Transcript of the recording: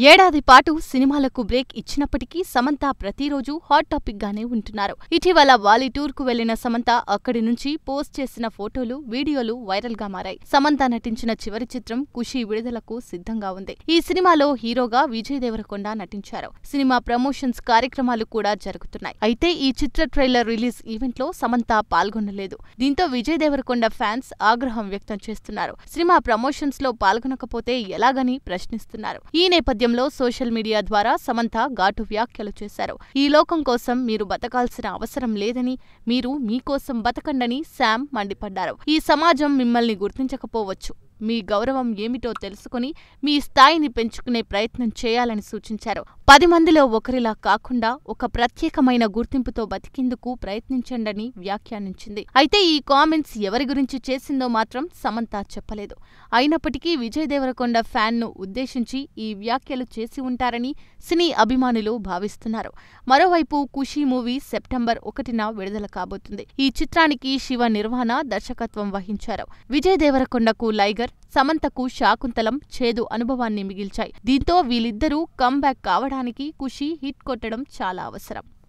ఏడాది పాటు సినిమాలకు బ్రేక్ ఇచ్చినప్పటికీ సమంత ప్రతిరోజు హాట్ టాపిక్ గానే ఉంటున్నారు ఇటీవల వాలి టూర్ కు వెళ్లిన సమంత అక్కడి నుంచి పోస్ట్ చేసిన ఫోటోలు వీడియోలు వైరల్ గా మారాయి సమంత నటించిన చివరి చిత్రం ఖుషి విడుదలకు సిద్ధంగా ఉంది ఈ సినిమాలో హీరోగా విజయ్ దేవరకొండ నటించారు సినిమా ప్రమోషన్స్ కార్యక్రమాలు కూడా జరుగుతున్నాయి అయితే ఈ చిత్ర ట్రైలర్ రిలీజ్ ఈవెంట్ లో సమంత పాల్గొనలేదు దీంతో విజయ్ దేవరకొండ ఫ్యాన్స్ ఆగ్రహం వ్యక్తం చేస్తున్నారు సినిమా ప్రమోషన్స్ లో పాల్గొనకపోతే ఎలాగని ప్రశ్నిస్తున్నారు ఈ నేపథ్యంలో సోషల్ మీడియా ద్వారా సమంత ఘాటు వ్యాఖ్యలు చేశారు ఈ లోకం కోసం మీరు బతకాల్సిన అవసరం లేదని మీరు మీకోసం బతకండని శామ్ మండిపడ్డారు ఈ సమాజం మిమ్మల్ని గుర్తించకపోవచ్చు మీ గౌరవం ఏమిటో తెలుసుకుని మీ స్థాయిని పెంచుకునే ప్రయత్నం చేయాలని సూచించారు పది మందిలో ఒకరిలా కాకుండా ఒక ప్రత్యేకమైన గుర్తింపుతో బతికేందుకు ప్రయత్నించండని వ్యాఖ్యానించింది అయితే ఈ కామెంట్స్ ఎవరి గురించి చేసిందో మాత్రం సమంత చెప్పలేదు అయినప్పటికీ విజయ్ దేవరకొండ ఫ్యాన్ను ఉద్దేశించి ఈ వ్యాఖ్యలు చేసి ఉంటారని సినీ అభిమానులు భావిస్తున్నారు మరోవైపు ఖుషీ మూవీ సెప్టెంబర్ ఒకటిన విడుదల కాబోతుంది ఈ చిత్రానికి శివ నిర్వహణ దర్శకత్వం వహించారు విజయ్ దేవరకొండకు లైగర్ సమంతకు శాకుంతలం చేదు అనుభవాన్ని మిగిల్చాయి దీంతో వీళ్ళిద్దరూ కమ్బ్యాక్ కావడానికి ఖుషి హిట్ కొట్టడం చాలా అవసరం